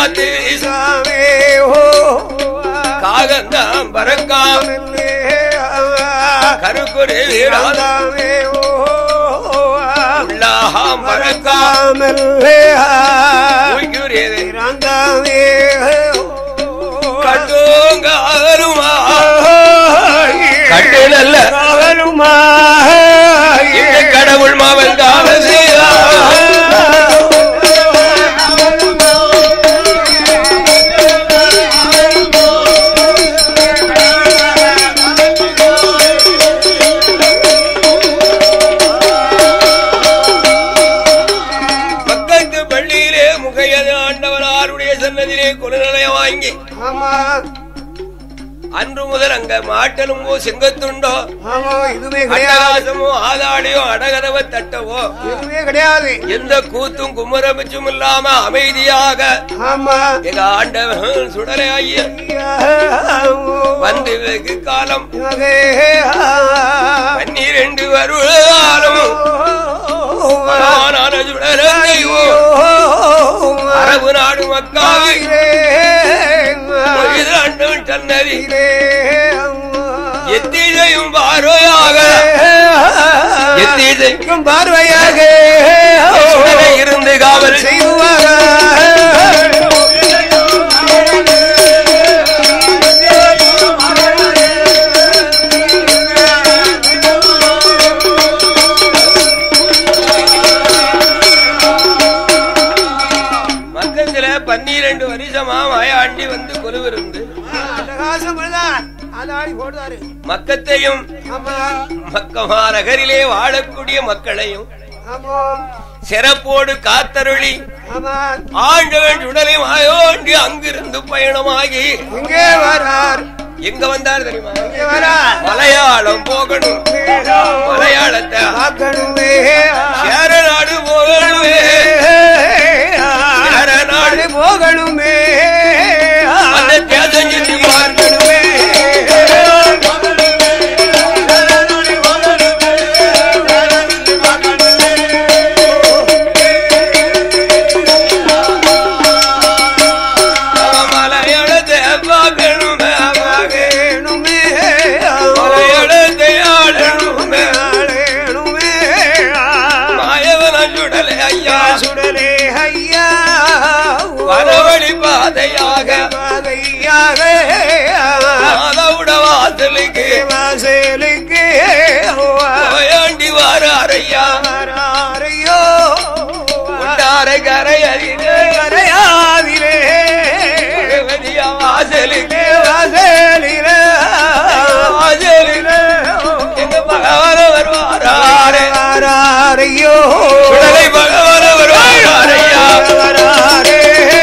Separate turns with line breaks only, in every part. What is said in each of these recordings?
காத்து
சாமே ஓ
காகந்தான் பறக்காம் கருக்குரு வீராத
சாமே ஓ
உள்ளாகாம் பறக்காம்
காமல்லே
உய்குரியது
ராந்தாமே
கட்டுங்க அருமா கட்டு நல்ல
காவலுமா
இந்த கடவுள் மாவன் காவசியா பக்கத்து பள்ளியிலே முகையது ஆண்டவனாருடைய சன்னதியிலே குலநிலைய வாங்கி
ஆமா
அன்று முதல் அங்க மாட்டலுமோ செங்கத்துண்டோ
ஆமா இதுவே கிடையாது
அட்டகாசமோ ஆதாடியோ அடகதவ தட்டவோ
இதுவே கிடையாது
எந்த கூத்தும் கும்மரமிச்சும் இல்லாம அமைதியாக
ஆமா
எங்க ஆண்டவன் சுடலை ஐயா வந்து வெகு காலம் பன்னிரண்டு வருடம் பகவானான சுடலை அரபு நாடு மக்காவை ஆண்டவன் சன்னதி எத்தீசையும் பார்வையாக எத்தீசைக்கும்
பார்வையாக
சுடலை இருந்து காவல்
செய்வாங்க
மக்கத்துல பன்னிரண்டு வருஷமா மாயாண்டி வந்து கொலுவிருந்து
அதாடி போடுதாரு
மக்கத்தையும்
ஆமா
மக்கமா நகரிலே வாழக்கூடிய மக்களையும்
ஆமா
சிறப்போடு காத்தருளி
ஆமா
ஆண்டவன் உடலை மாயோண்டி அங்கிருந்து பயணமாகி
இங்கே வரார்
எங்க வந்தார் தெரியுமா
இங்கே வரார்
மலையாளம் போகணும் மலையாளத்தை
பார்க்கணுமே
சேர நாடு போகணுமே சேர நாடு
போகணுமே
அந்த தேசம் சுற்றி பார்க்கணுமே மலையாளத்தை பார்க்கணுமே
வேணுமே
மலையாளத்தை ஆடணுமே
வேணுமே
மாயவன சுடலை ஐயா
சுடலே ஐயா
வரவழி பாதையாக
பாதையாக
மாதவுட வாசலுக்கு
வாசலுக்கு
போயாண்டி வாராரையா
வராரையோ
உண்டார கரை அறிவே
கரையாவிலே
பகவதியா வாசலுக்கு
வாசலிலே
வாசலுக்கு எங்க பகவான வருவாரே
வராரையோ
உடலை பகவான வருவாரையா
வராரே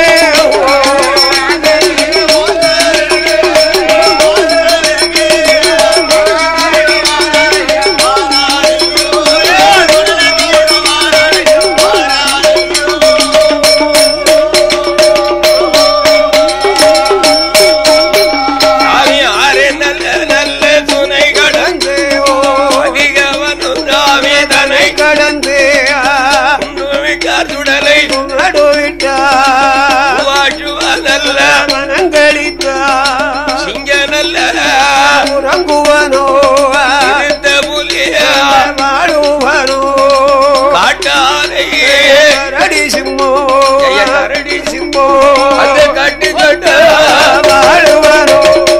சாமி ஆரே நல்ல நல்ல துணை கடந்து அதிகவனும் சாமி தனை
கடந்து
மிக்கார் சுடலை
நடுவிட்டா
வாழுவ நல்ல
மனங்களித்தா
சிங்க நல்ல
உறங்குவனோ
இருந்த புலிய
வாழுவனோ
காட்டாரையே
கரடி சிம்மோ
ஜெய கரடி
சிம்மோ
அந்த கட்டி தொட்ட
வாழுவனோ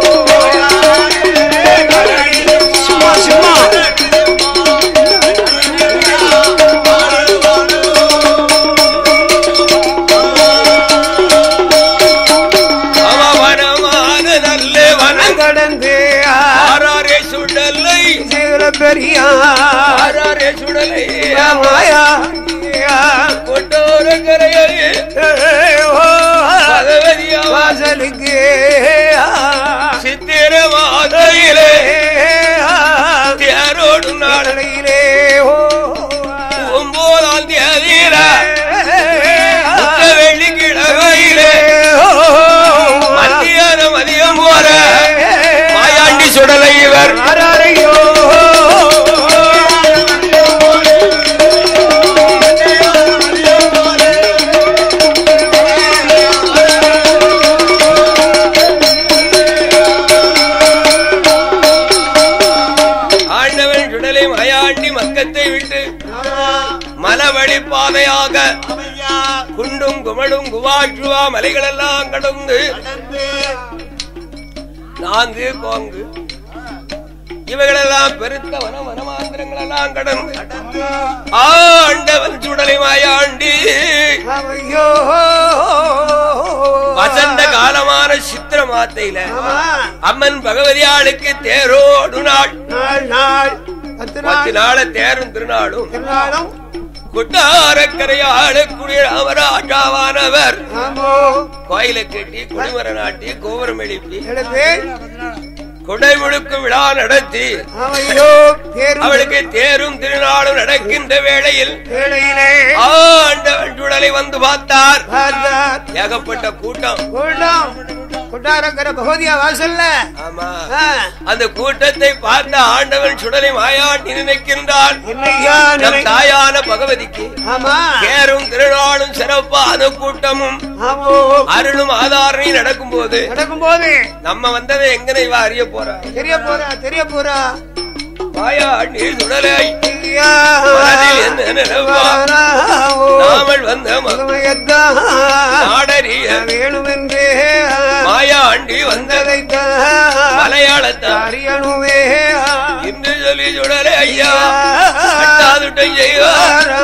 சும்மா சும்மா
அவனமான நல்ல வனம்
கடந்து
ஆறாரே சுடலை
சீல பெரியா
ஆறாரே சுடலை
மாயா
கொண்டோர கரையே பகவதியா
வாசலுக்கு
சித்திர மாதையிலே தேரோடு நாள்
நாளையிலே
ஒன்பதாம் தேதியில உத்த வெள்ளிக்கிழமையிலே மத்தியான மதியம் போற மாயாண்டி சுடலை இவர்
ஆராரையோ
காட்டை விட்டு மலவழி பாதையாக குண்டும் குமடும் குவாற்றுவா மலைகளெல்லாம் கடந்து நான்கு கோங்கு இவைகளெல்லாம் பெருத்த வன வனமாந்திரங்கள் எல்லாம் கடந்து ஆண்டவன் சுடலை மாயாண்டி
ஐயோ
வசந்த காலமான சித்திர மாத்தையில அம்மன் பகவதியாளுக்கு தேரோடு நாள்
நாள் நாள் பத்து
பத்து
நாள்
நாள தேரும் திருநாளும்
திருநாளும்
குட்டாரக்கரையாளக்கூடிய ராமராஜாவானவர்
ஆமோ
கோயிலை கட்டி குடிமர நாட்டி கோபுரம் எழுப்பி
எடுத்து
குடைமுழுக்கு விழா நடத்தி
ஐயோ பேரும்
அவளுக்கு தேரும் திருநாளும் நடக்கின்ற வேளையில்
வேளையிலே
ஆண்டவன் சுடலை வந்து பார்த்தார்
பார்த்தார்
ஏகப்பட்ட கூட்டம்
கூட்டம் கொட்டாரக்கர பகவதியா வாசல்ல
ஆமா
ஆ,
அந்த கூட்டத்தை பார்த்த ஆண்டவன் சுடலை மாயாட்டி நினைக்கின்றான்
என்னையா
நம்
நினை-
தாயான பகவதிக்கு
ஆமா
தேரும் திருநாளும் சிறப்பான கூட்டமும்
ஆமோ
அருளும் ஆதாரணையும் நடக்கும் போது
நடக்கும் போது
நம்ம வந்ததை எங்கனை இவ அறிய போறா
தெரிய போறா தெரிய போறா
மாயாண்டி சுடலை
ஐயா,
மனதில் என்ன நினைவா?
வாராவோ,
நாமல் வந்த ம-
மகமையத்தான்
நாடறிய
வேணுமென்றே
மாயாண்டி வந்ததை
வந்ததைத்தான்
மலையாளத்தான்
அறியணுமே
இன்று சொல்லி சுடலை ஐயா அட்டாதுட்டம் செய்வார்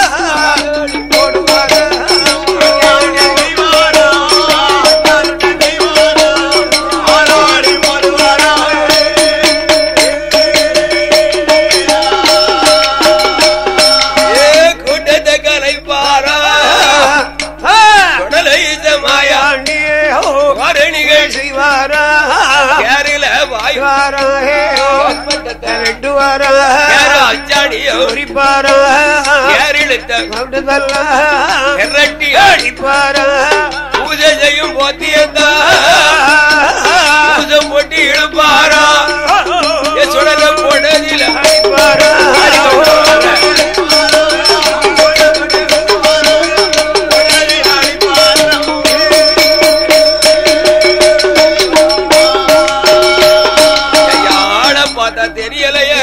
ஏ கூட்டத்தை கலைப்பாரா சுடலை இந்த மாயா வாரணிகள் கேரில வாய் கேர அச்சாணியோ கேரிழுத்த எரட்டி ஆடி பூஜை செய்யும் போத்தியந்தா பூஜை போட்டு இழுப்பாரா ஏ சுடலை போட்டதில ஐயா, ஆள பார்த்தா தெரியலையே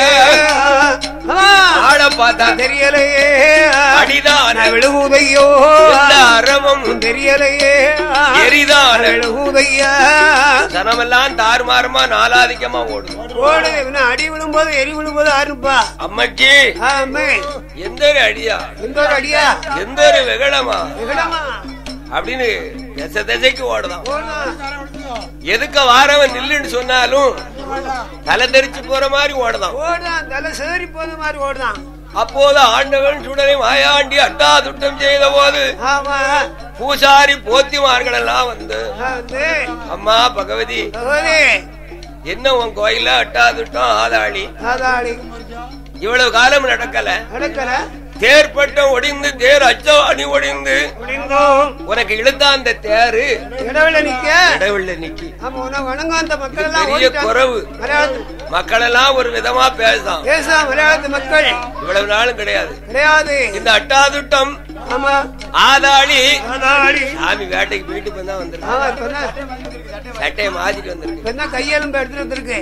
ஆள பார்த்தா
தெரியலையே
அடிதான்
விழுகுதையோ
இந்த அறமும்
தெரியலையே
எரிதான்
விழுகுதையா
ஜனமெல்லாம் தாறுமாறமா நாலாதிக்கமா ஓடும்
ஓடு இவனை அடி விழும்போது எரி விழும்போது ஆறுப்பா
அம்மாச்சி
ஆமே
எந்த ஒரு அடியா
எந்த ஒரு அடியா
எந்த ஒரு வெகடமா
எகடமா
அப்படின்னு திசை திசைக்கு ஓடுதான்
ஓடா
எதுக்க வாரவன் நில்லுன்னு சொன்னாலும் தலை தெரிச்சு போற மாதிரி ஓடுதான்
ஓடுதான் தலை சேரி போது மாதிரி ஓடுதான்
அப்போது ஆண்டவன் சுடரை மாயாண்டி அட்டா துட்டம் செய்த போது
ஆமா
பூசாரி போத்திமார்கள் எல்லாம் வந்து
வந்து
அம்மா பகவதி
பகவதி
என்ன உன் கோயில அட்டா துட்டம் ஆதாளி
ஆதாளி
இவ்வளவு காலம் நடக்கல
நடக்கல
தேர்ப்பட்டம் ஒடிந்து தேர் அச்சம் அணி ஒடிந்து
முடிந்தோம்
உனக்கு இழுத்தா அந்த தேரு
இடவில நிக்க
கடவுள்ல நிக்கி
ஆமா உன வணங்க அந்த மக்கள் எல்லாம்
பெரிய
ஓடிட்டாங்க.
குறைவு
மலையாளத்து
மக்கள் எல்லாம் ஒரு விதமா பேசாம்
பேசா மலையாளத்து மக்கள்
இவ்வளவு நாளும் கிடையாது
கிடையாது
இந்த அட்டாதுட்டம்
ஆமா
ஆதாளி
ஆதாளி
சாமி வேட்டைக்கு போயிட்டு இப்ப தான் வந்திருக்கு
ஆமா இப்பதான்
சட்டையை மாத்திட்டு வந்திருக்கு
இப்பதான் கையெலும்பு எடுத்துட்டு வந்திருக்கு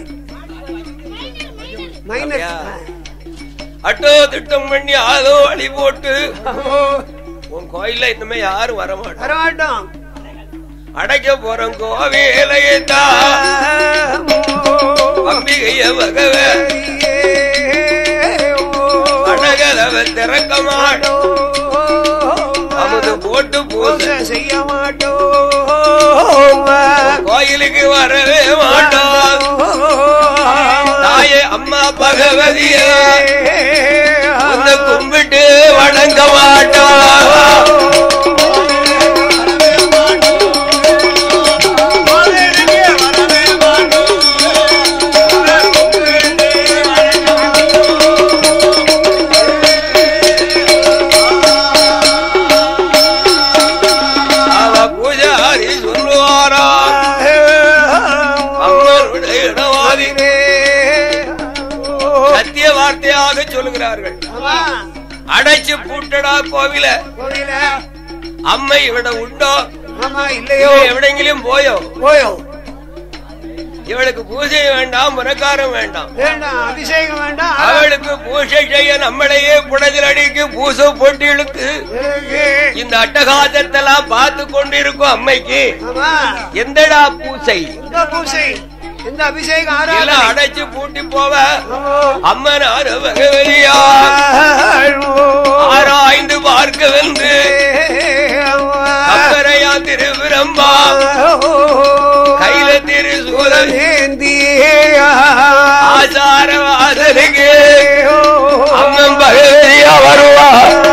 மைனஸ்
அப்படியா? அட்டோ திட்டம் பண்ணி ஆதோ அழி போட்டு உன் கோயில்ல இனிமே யாரும் வரமாட்டோம்
வரமாட்டோம்
அடைக்க போறோம் கோவிலையத்தா அம்பிகைய பகவ அழகலவ திறக்க மாட்டோம் அமுது போட்டு பூச
செய்ய மாட்டோம்
கோயிலுக்கு வரவே மாட்டோம் தாயே அம்மா பகவதிய உன்னை கும்பிட்டு வணங்க மாட்டோம் அவ பூஜாரி சொல்லுவாரா அம்மனுடைய இடவாதி சத்திய வார்த்தையாக சொல்லுகிறார்கள் அடைச்சு பூட்டடா கோவில
கோவில
அம்மை இவிட உண்டோ
ஆமா இல்லையோ
எவிடெங்கிலும் போயோ
போயோ
இவளுக்கு பூஜை வேண்டாம் புனக்காரம் வேண்டாம்
வேண்டாம் அபிஷேகம் வேண்டாம்
அவளுக்கு பூஜை செய்ய நம்மளையே புடதில் அடிக்கு பூசை போட்டிகளுக்கு
எனக்கு.
இந்த அட்டகாசத்தெல்லாம் பார்த்து கொண்டிருக்கும் அம்மைக்கு
ஆமா
எந்தடா பூசை
இந்த பூசை இந்த அபிஷேகம்
எல்லாம்
ஆராதனை
அடைச்சு பூட்டி போவ
ஆமா.
அம்மன் ஆறு பகவதியா ஆராய்ந்து பார்க்க வென்று அக்கரையா திருவிரம்பா கையில திரு சூழல் ஆசார வாசலுக்கு அம்மன் பகவதியா வருவா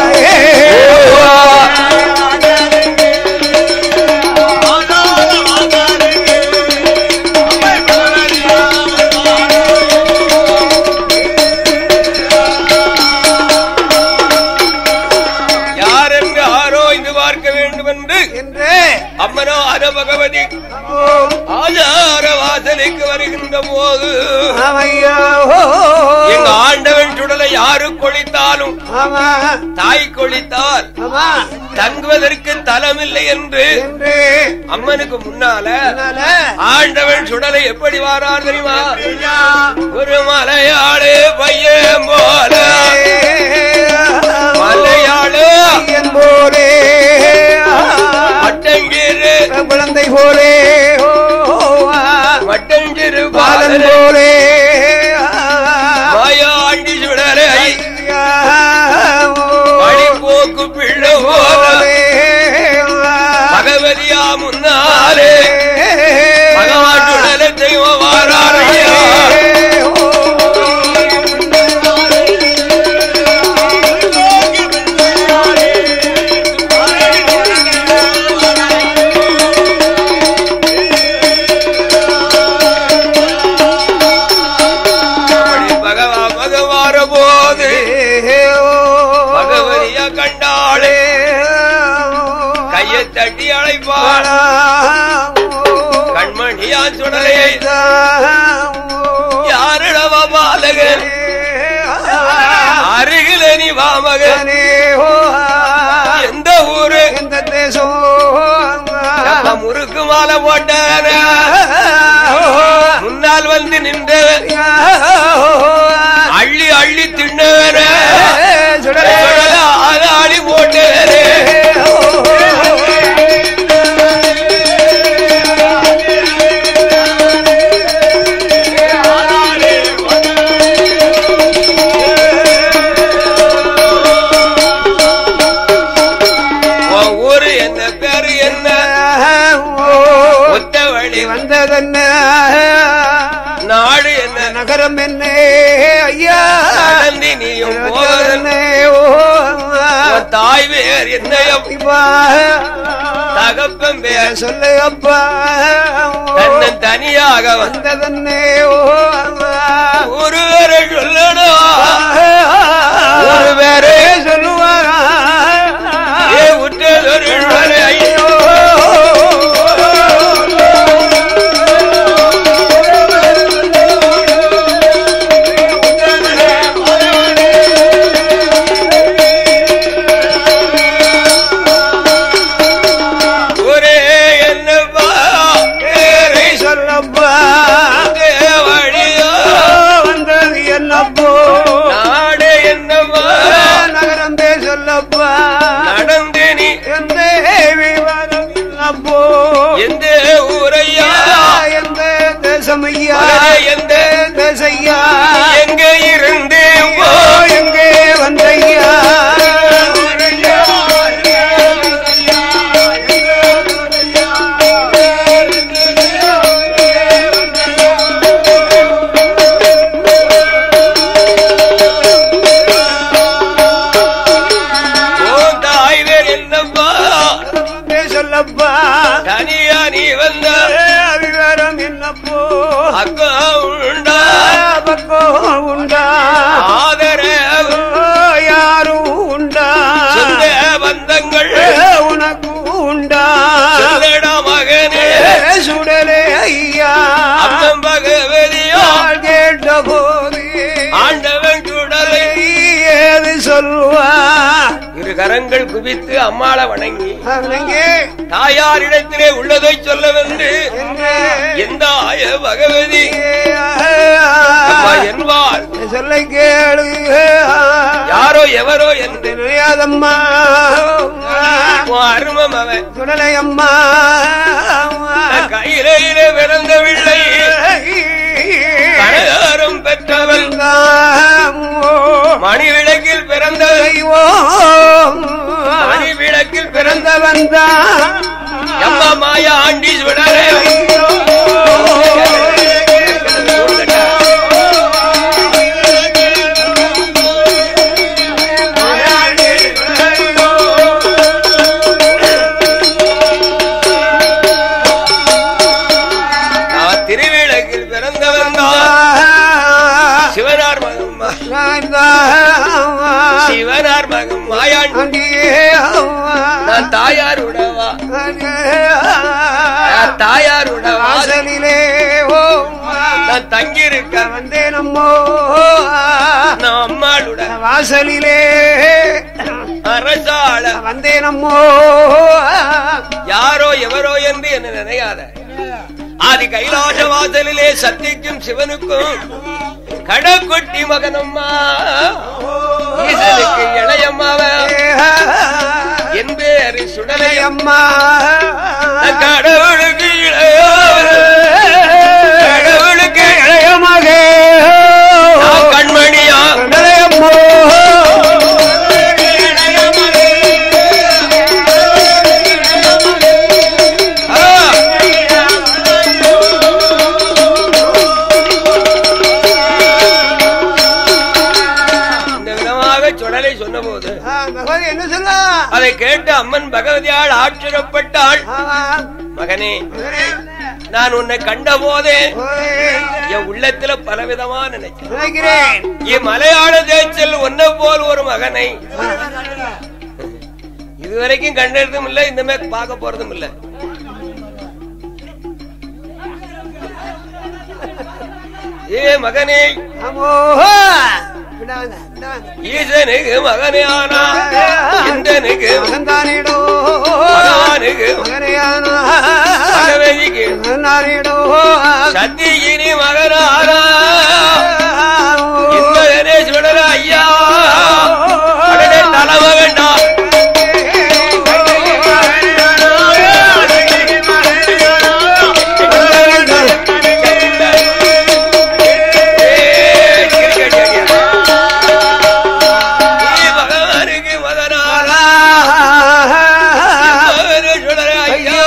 யார் என்று ஆராய்ந்து பார்க்க வேண்டும் என்று
என்று
அம்மனோ அர பகவதி ஆதார வாசலுக்கு வருகின்ற போது எங்க ஆண்டவன் சுடலை யாரு கொளித்தாலும்
ஆமா
தாய் கொளித்தால்
ஆமா
தங்குவதற்கு தலமில்லை என்று
என்று
அம்மனுக்கு முன்னால
அதனால
ஆண்டவன் சுடலை எப்படி வாரார் தெரியுமா ஒரு மலையாளு பையன் போல மலையாளு
பையன் போலே
மட்டஞ்சிறு
குழந்தை போலே
மட்டஞ்சிறு
பாலன்
பாலன்
போலே
மாயாண்டி சுடலை வழிபோக்கு பிள்ளை போல பகவதியா முன்னாலே பகவான் சுடலை தெய்வம் வாராரையா அப்படி பகவா பகவார போது பகவதியா கண்டாளே கையை தட்டி அழைப்பாள் கண்மணியா சுடலையை யாரிடவா பாலகன் அருகில நீ வாமகன் எந்த ஊரு
எந்த தேசம்
நம்ம முறுக்கு மாலை போட்டான முன்னால் வந்து நின்றவன் அள்ளி அள்ளி தின்னவன
சுடலே
ஆதாளி போட்டவனே உன் ஊரு என்ன பேரு என்ன ஒத்த வழி
வந்ததென்ன
நாடு என்ன
நகரம் என்ன ஐயா
நடந்தி நீயும் போதன் உன் தாய் வேர் என்ன தகப்பன் பேர்
சொல்லு அப்பா
தன்னன் தனியாக வந்த
வந்ததென்னே
ஒரு வேற சொல்லணும் ஒரு வேற
சொல்லுவாங்க
ஏ உற்றதொரு வேலை ஐயோ ஒரே என்னப்பா பேரை
சொல்லப்பா
வழியோ
வந்தது என்னப்போ
நாடு என்னப்பா
நகரம் பே சொல்லப்பா
நடந்து நீ
எந்த விவாதம் என்னப்போ
எந்த ஊரையா
எந்த தேசம் ஐயா
மகனே, எந்த
தேசையா
எங்க இருந்து போ
எங்கே வந்தையா
உன் தாய் வேர் என்னப்பா
பே சொல்லப்பா
தனியா நீ வந்த
விவரம் என்னப்போ
அக்கா உண்டா
பக்கம் உண்டா
ஆதரவு
யாரும் உண்டா
சொந்த பந்தங்கள்
உனக்கு உண்டா
சொல்லடா மகனே
சுடலே ஐயா
அம்மன் பகவதியோ
நாள் கேட்ட போது
ஆண்டவன் சுடலை
ஏது சொல்லுவா
இரு கரங்கள் குவித்து அம்மாளை வணங்கி
அவனங்கே
தாயாரிடத்திலே உள்ளதை சொல்ல வந்து
என்று
எந்த ஆய பகவதி அம்மா என்பார்
சொல்லை கேளு
யாரோ எவரோ என்று
தெரியாதம்மா
உன் அருமம் அவன்
சுடலை அம்மா
கையிலே பிறந்த பிள்ளை கனகாரம் பெற்றவள் மணி விளக்கில் பிறந்தவள் மணி விளக்கில் பிறந்த
பிறந்தவன் தான்
அம்மா மாயா ஆண்டி சுடரே நான் திருவிளக்கில் பிறந்தவன் தான் சிவனார் மகம்மா சிவனார் மகம் மாயாண்டி நான் தாயார் உடவா நான் தாயார் உடவா
வாசலிலே ஓ
நான் தங்கியிருக்க
வந்தேன் அம்மோ
நான் அம்மாளுட
வாசலிலே
அரசாள
வந்தேன் அம்மோ
யாரோ எவரோ என்று என்ன நினையாத ஆதி கைலாச வாசலிலே சத்திக்கும் சிவனுக்கும் கடற்கொட்டி மகனம்மா ஈசனுக்கு இளையம்மாவ என் பேரு சுடலை
அம்மா
கடவுளுக்கு இளையவள். கடவுளுக்கு
இளைய மகே
நான் கண்மணியா
அம்மோ
ஆ. இந்த விதமாக சுடலை சொன்னபோது
பகவதி என்ன சொல்ல
அதை கேட்டு அம்மன் பகவதியால் ஆச்சரியப்பட்டாள் மகனே நான் உன்னை கண்ட போதே என் உள்ளத்துல பலவிதமா நினைச்சேன்
நினைக்கிறேன்
என் மலையாள தேய்ச்சல் உன்னை போல் ஒரு மகனை இதுவரைக்கும் கண்டதும் இல்ல இந்த மாதிரி பார்க்க போறதும் இல்ல ஏ மகனே
அம்மோ விடாத விடாத
ஈசனுக்கு மகனே ஆனா இந்தனுக்கு
மகந்தானிடோ
மகானுக்கு
மகனையானா
பகவதிக்கு
மகனாரிடோ
சத்தியினி மகனாரா இந்த சுடர ஐயா உடனே தலைவ வேண்டாம் ஏய், கிரிக்கெட் அடியா. நீ மகனுக்கு மகனாரா மகனே சுடர ஐயா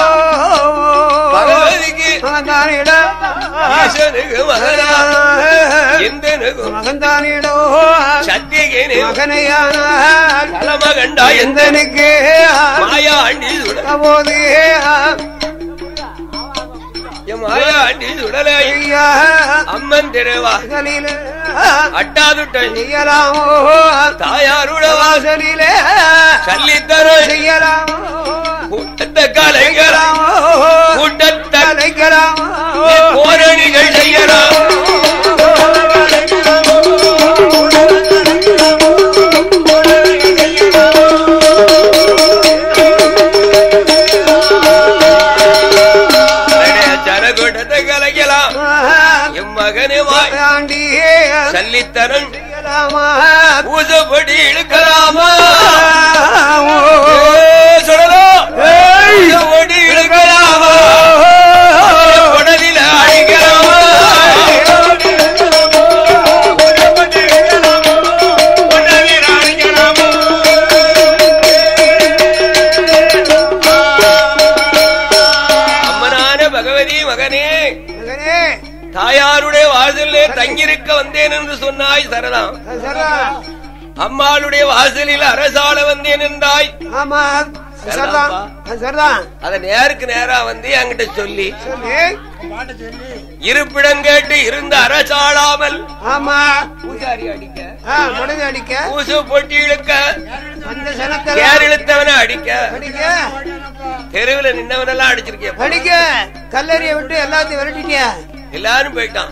பகவதிக்கு ஈசனுக்கு மகனா எந்தனுக்கு
மகந்தானிடோ
சத்தியகேனே
மகனையானால்
தலைமகண்டா எந்த
எந்தனுக்கு
மாயா ஆண்டி சுட
போது
என் மாயா ஆண்டி சுடலை
ஐயா
அம்மன் திருவா
வாசலிலே
அட்டாதுட்ட
செய்யலாமோ
தாயாருட
வாசலிலே
சல்லித்தர
செய்யலாமோ
கூட்டத்த கலைகளா கூட்டத்த
அழைக்கலாமோ
போரணிகள் செய்யலாம் ஜனகூட்டத்தை கலைக்கலாம் என் மகனே வாய்
ஆண்டியே
சல்லித்தரன்
செய்யலாமா
பூசப்படி இழுக்கலாமா
ஓ
ஏய், சுடலாம் பூசப்படி இழுக்கலாமா உடலில் அடிக்கலாமா உடலில் அடிக்கலாமா அம்மனான பகவதி மகனே
மகனே
தாயாருடைய வாசலிலே தங்கியிருக்க வந்தேன் என்று சொன்னாய் சரதாம்
சரா
அம்மாளுடைய வாசலில் அரசாள வந்தேன் என்றாய்
ஆமா சரிதான் சரிதான்
அத நேருக்கு நேரா வந்து என்கிட்ட சொல்லி
சொல்லி
இருப்பிடம் கேட்டு இருந்த அரசாளாமல்
ஆமா
பூஜாரி அடிக்க
ஆ, மனதை அடிக்க
பூசு பொட்டி இழுக்க
அந்த சனத்தில்
தேர் இழுத்தவனை அடிக்க
அடிக்க
தெருவில் நின்னவனெல்லாம் அடிச்சிருக்கிய
அடிக்க கல்லறிய விட்டு எல்லாத்தையும் விரட்டிட்டியா
எல்லாரும் போயிட்டான்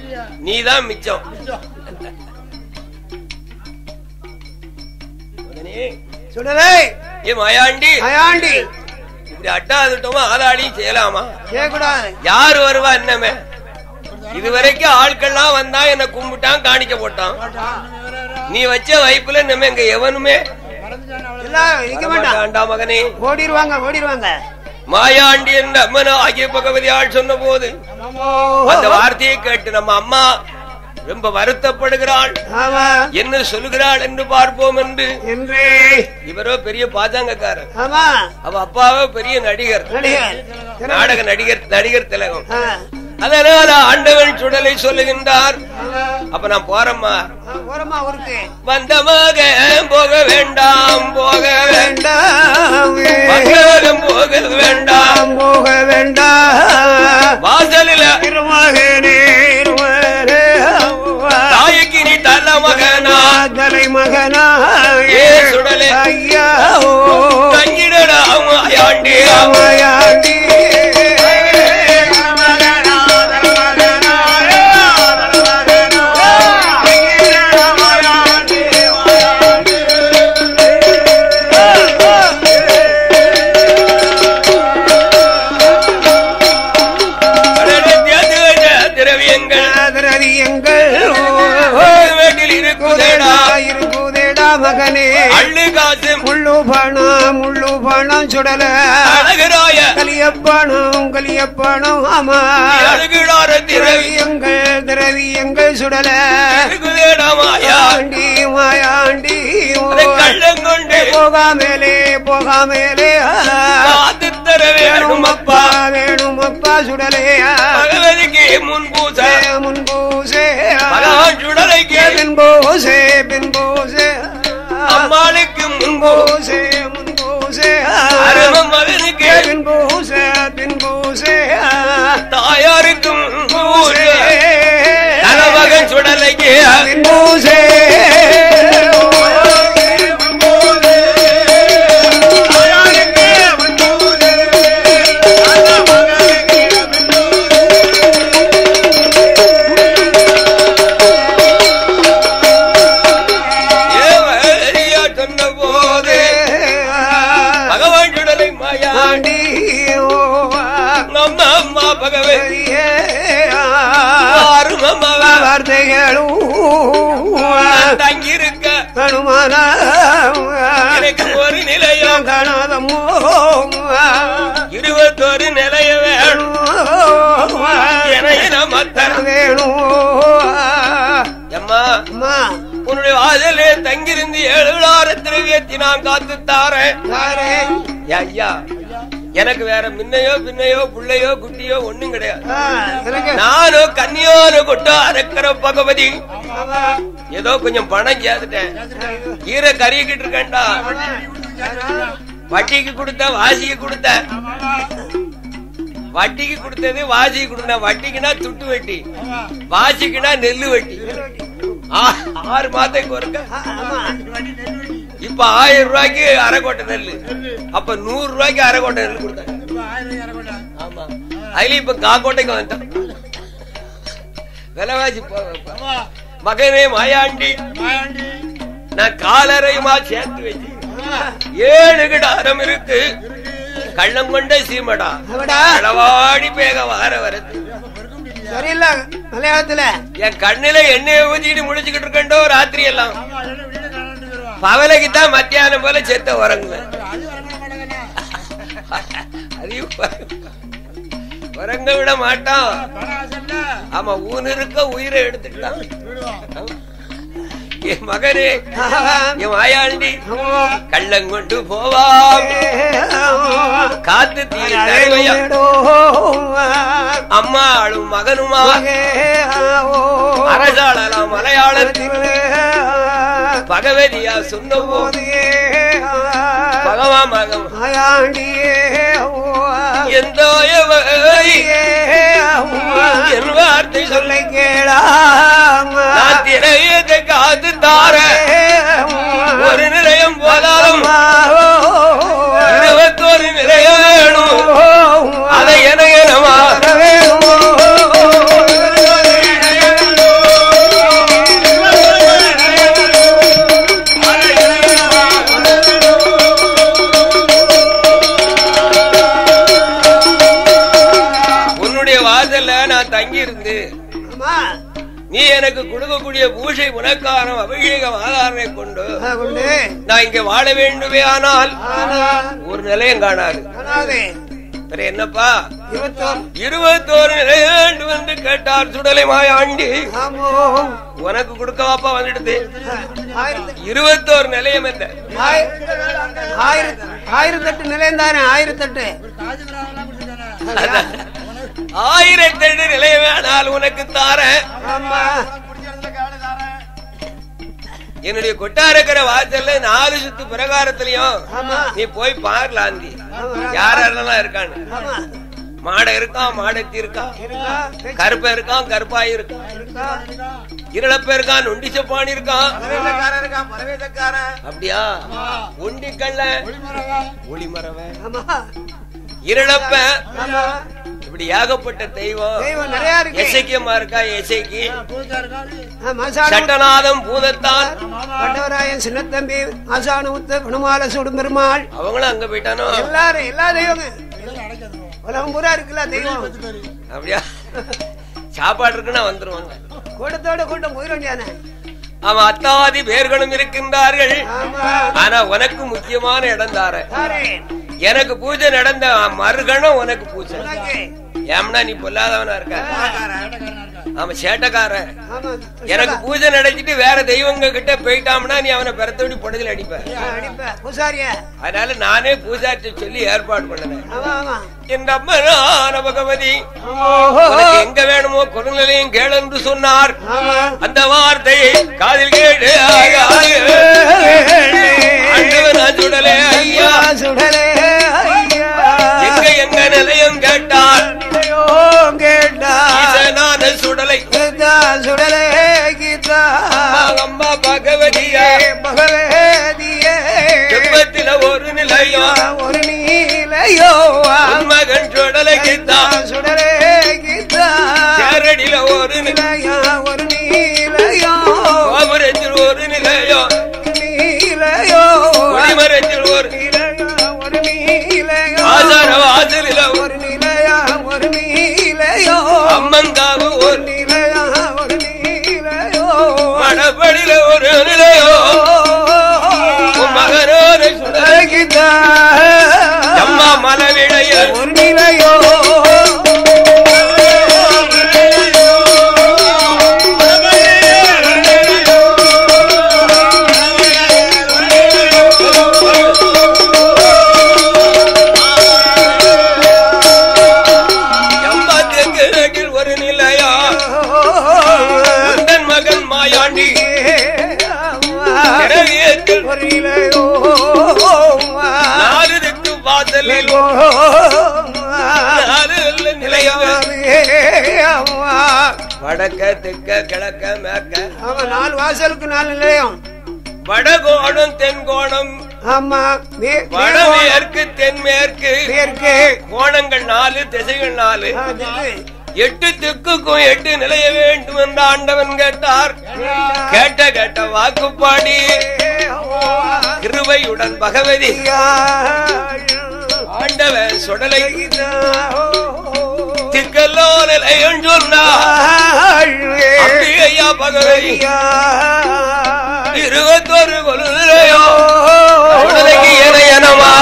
நீதான் மிச்சம் மகனே, மகனே
சுடலை
ஏ மாயாண்டி
அயாண்டி
இப்படி அட்டாதுட்டோமா ஆளாடியும் செய்யலாமா
செய்யக்கூடாது
யார் வருவா என்னமே இதுவரைக்கும் ஆட்கள்லாம் வந்தா என்ன கும்பிட்டான் காணிக்க போட்டான் நீ வச்ச வைப்புல நம்ம எங்க எவனுமே
எல்லாம் இருக்க மாட்டான்
வேண்டா மகனே
ஓடிடுவாங்க ஓடிடுவாங்க
மாயாண்டி என்ற அம்மன் ஆகிய பகவதி ஆள் சொன்ன போது அந்த வார்த்தையை கேட்டு நம்ம அம்மா ரொம்ப வருத்தப்படுகிறாள்
ஆமா
என்ன சொல்லுகிறாள் என்று பார்ப்போம் என்று
என்று
இவரோ பெரிய பாஜாங்கக்காரர்
ஆமா
அவ அப்பாவோ பெரிய நடிகர்
நடிகர்
நாடக நடிகர் நடிகர் திலகம்
ஆ,
அதனால ஆண்டவன் சுடலை சொல்லுகின்றார் அப்ப நான் போறேம்மா
ஆ, ஓரமா ஊருக்கு
வந்தமாக போக வேண்டாம் போக வேண்டாம்
வேண்டாம்
மகனும் போக வேண்டாம்
போக வேண்டாம்
வாசலில
இருமகனே இருமகனே
தாய்க்கு நீ தல மகனா
தலை மகனா
ஏ சுடலே.
ஐயா ஓ
தங்கிடடா ஆயாண்டி
அம்மையாண்டி
திரவியங்கள்
திரவியங்கள்
வீட்டில் இருக்குதேடா
இருக்குதேடா மகனே
அள்ளு காசு
முள்ளு பணம் முள்ளு பணம் சுடல
அழகராய
கலியப்பணம் கலியப்பணம் ஆமா
அழகுடார திரவி
திரவியங்கள் திரவியங்கள் சுடல
இருக்குதேடா மாயா
ஆண்டி மாயாண்டி
அதை கள்ளம் கொண்டு
போகாமேலே போகாமேலே
காத்து தர வேணும் அப்பா
வேணும் அப்பா சுடலே
பகவதிக்கு முன்பூச
முன்பூசே
பகவான் சுடலைக்கு
பின்பூசே பின்பூசே
அம்மாளுக்கு முன்பு
பூசே முன்பூசே
அரும மகனுக்கு
பின்பூசே பின்பூசே
தாயாருக்கு முன்பூச தலமகன் சுடலைக்கு
பின்பூசே
ஏவரியா சொன்ன போது பகவான் சுடலை மாயா
ஆண்டி
நம்ம அம்மா பகவதி அரும மகன்
வார்த்தைகளும்
தங்கியிருக்க
கணுமான
எனக்கு ஒரு நிலையம்
காணாதமோ
இருபத்தொரு நிலைய வேணும் என மத்தர
வேணும்
அம்மா
அம்மா
உன்னுடைய வாசலே தங்கியிருந்து ஏழுலார திரவியத்தை நான் காத்து தாரேன்
யாரே
ஐயா எனக்கு வேற முன்னையோ பின்னையோ புள்ளையோ குட்டியோ ஒண்ணும் கிடையாது
ஆ, எனக்கு
நானும் கன்னியோரு கொட்டோ அரைக்கிற பகவதி
ஆமா.
ஏதோ கொஞ்சம் பணம் சேர்த்துட்டேன் ஈர கறிக்கிட்டு இருக்கேன்டா வட்டிக்கு கொடுத்த வாசிக்கு கொடுத்த வட்டிக்கு கொடுத்தது வாசிக்கு கொடுத்த வட்டிக்குனா துட்டு வெட்டி வாசிக்குனா நெல்லு வெட்டி ஆ- ஆறு மாதத்துக்கு ஒருக்க
ஆ, ஆமா.
இப்ப ஆயிரம் ரூபாய்க்கு அரைக்கோட்டை நெல்லு அப்ப நூறு ரூபாய்க்கு அரைக்கோட்டை நெல்லு கொடுத்தாங்க ஆமா அதுல இப்ப காக்கோட்டைக்கு வந்துட்டான் விலைவாசி போ- போ- மகனே மாயாண்டி நான் காலரையுமா சேர்த்து வச்சு ஏழு கிடாரம் இருக்கு கள்ளம் கொண்ட சீமடா
அவடா.
களவாடி பேக வார வரது
சரியில்ல மலையாளத்துல
என் கண்ணுல எண்ணெய் ஊத்திட்டு முடிச்சுக்கிட்டு இருக்கண்டோ ராத்திரி எல்லாம் பவலைக்கு தான் மத்தியானம் போல செத்த உறங்குவேன் அதையும் உறங்க விட மாட்டான் ஆமா ஊன் இருக்க உயிரை எடுத்துட்டான் என் மகனே என் மாயாண்டி கள்ளங்கொண்டு போவாம் காத்து தீ தருவையா அம்மா ஆளும் மகனுமா அரசாளலாம் மலையாளர் பகவதியா சொன்ன போது பகவா மகம் எந்த என் வார்த்தை சொல்ல நான் திரையத்தை காத்து தார ஒரு நிலையம் போதாலும் இருபத்தோரு நிலையம் வேணும் அதை என எனமா
வேணும்
நீ எனக்கு கொடுக்கக்கூடிய பூஜை உனக்கான அபிஷேகம் ஆதாரனை கொண்டு
ஆ, கொண்டு
நான் இங்க வாழ வேண்டுமே ஆனால்
ஆனால்
ஒரு நிலையம் காணாது
காணாதே
பிறகு என்னப்பா
இருபத்தோரு
இருபத்தோரு நிலை வேண்டும் என்று கேட்டார் சுடலை மாயாண்டி
ஆமோ
உனக்கு கொடுக்கவாப்பா வந்துடுது
ஆ, ஆயிரத்தி
இருபத்தோரு நிலையம் என்ன
ஆய- ஆயிரத்தி ஆயிரத்தெட்டு நிலையம் தானே ஆயிரத்தெட்டு
ஆயிரத்தெட்டு நிலையம் வேணால் உனக்கு தாரேன்
ஆமா
என்னுடைய கொட்டாரக்கிற வாசல்ல நாலு சுத்து பிரகாரத்திலயும்
ஆமா
நீ போய் பாரலாந்தி யாரெல்லாம் இருக்கான்னு
ஆமா
மாடை இருக்கான் மாடத்தி இருக்கான்
இருக்கா
கருப்ப இருக்கான் கருப்பாய் இருக்கான்
இருக்கா
இருளப்ப இருக்கான் நொண்டிச்சப்பாணி இருக்கான்
பரவேசக்காரன் இருக்கா பரவேசக்காரன்
அப்படியா ஒண்டிக்கல்ல ஒளிமரவன்
ஆமா
இருளப்ப
ஆமா
இப்படி ஏகப்பட்ட தெய்வம்
தெய்வம் நிறைய இருக்கு
எசைக்கியமா இருக்கா எசைக்கு
ஆமா சாணம்
சட்டநாதம் பூதத்தான்
பட்டவராயன் சின்னத்தம்பி ஆசான உத்த குணமால சுடும் பெருமாள்
அவங்களும் அங்க போயிட்டானோ
எல்லாரும் எல்லா தெய்வங்க உலகம் பூரா இருக்குல்ல தெய்வம்
அப்படியா சாப்பாடு இருக்குன்னா வந்துருவாங்க
கூட்டத்தோட கூட்டம் போயிட வேண்டியானே
அவன் அத்தாதி பேர்களும் இருக்கின்றார்கள்
ஆமா
ஆனா உனக்கு முக்கியமான இடம் தார
தாரேன்
எனக்கு பூஜை நடந்த மறுகணம் உனக்கு பூஜை
உனக்கு.
ஏம்னா நீ பொல்லாதவனா இருக்க அவன் சேட்டக்காரன்
ஆமா
எனக்கு பூஜை நடத்திட்டு வேற தெய்வங்க கிட்ட போயிட்டாம்னா நீ அவனை பெறத்தோடி புடதில் அடிப்ப
அடிப்ப பூசாரிய
அதனால நானே பூஜார்ட்ட சொல்லி ஏற்பாடு பண்ணேன்
ஆமா ஆமா
என் அம்மனான பகவதி
ஓஹோ
உனக்கு எங்க வேணுமோ குரநிலையும் கேளு என்று சொன்னார்
ஆமா
அந்த வார்த்தையை காதில் கேட்டு ஆக, ஆக. ஆண்டவன் அச்சுடலே ஐயா
சுடலே ஐயா
எங்க எங்க நிலையம் கேட்டார்
நிலையோ கேட்டா
ஈசனான சுடலை
கீதா சுடலே கீதா
அம்மா பகவதியா
பகவேதியே
செப்பத்தில ஒரு நிலையம்
ஒரு நீலையோ
உன் மகன் சுடலை கித்தான்
சுடலே கீதா
சேரடியில ஒரு நிலையம்
நிலையா ஒரு நீலையோ
கோபுரத்தில் ஒரு நிலையம்
நீலையோ
குடிமரத்தில் ஒரு
நீலையா ஒரு நீலையோ
ஆசார வாசலில ஒரு
ஒரு நிலையா ஒரு நீலையோ
அம்மங்காவு ஒரு
நிலையா ஒரு நீலையோ
மணப்படியில ஒரு நிலையம் உன் மகனோட சுடலை
கீதா
அம்மா மலவிடைய
ஒரு நிலையோ
அம்மா தெற்கு நாட்டில் ஒரு நிலையம் உந்தன் மகன் மாயாண்டி திரவியத்தில்
ஒரு நிலையோ
நாலு திக்கு வாசலில் நாலு நிலையம் வடக்க தெற்க கிழக்க மேற்க
ஆமா நாலு வாசலுக்கு நாலு நிலையம்
வடகோணம் தென்கோணம்
ஆமா மே-
வடமேற்கு தென்மேற்கு
மேற்கு
கோணங்கள் நாலு திசைகள் நாலு
ஆ, திக்கு.
எட்டு திக்குக்கும் எட்டு நிலைய வேண்டும் என்று ஆண்டவன் கேட்டார் கேட்ட கேட்ட வாக்குப்பாடி கிருபையுடன் பகவதி ஆண்டவன் சுடலை திக்கல்லோ நிலையம் சொன்னார் அப்படி ஐயா பகவதி இருபத்தோரு கொலு நிலையம் உடலைக்கு என எனமா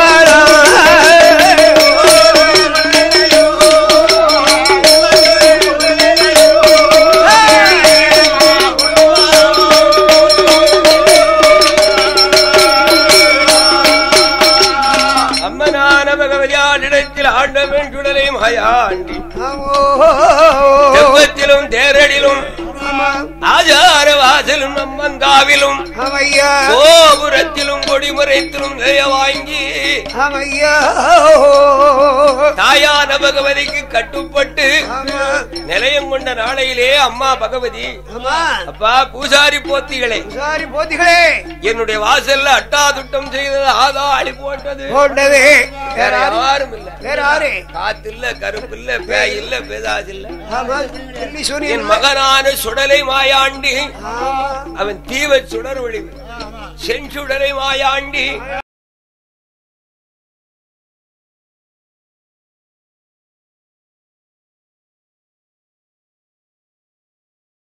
அம்மனான பகவதியாளிடத்தில் ஆண்டவன் சுடலை மாயாண்டி செவ்வத்திலும் தேரடிலும் ஆஜார வாசலும் அம்மங்காவிலும் கோபுரத்திலும் கொடிமுறைத்திலும் நிலைய வாங்கி தாயான பகவதிக்கு கட்டுப்பட்டு நிலையம் கொண்ட நாளையிலே அம்மா பகவதி அப்பா பூசாரி போத்திகளே
சாரி போத்திகளே
என்னுடைய வாசல்ல அட்டாதுட்டம் செய்தது ஆதாளி போட்டது
போட்டது
வேற யாரும் இல்ல
வேற யாரு
காத்து இல்ல கருப்பு இல்ல பேய் இல்ல பேதாது இல்ல
ஆமா டெல்லி சூரியன்
என் மகனான சுடலை மாயாண்டி
ஆ,
அவன் தீவ சுடர் ஒளிவு செஞ்சுடலை மாயாண்டி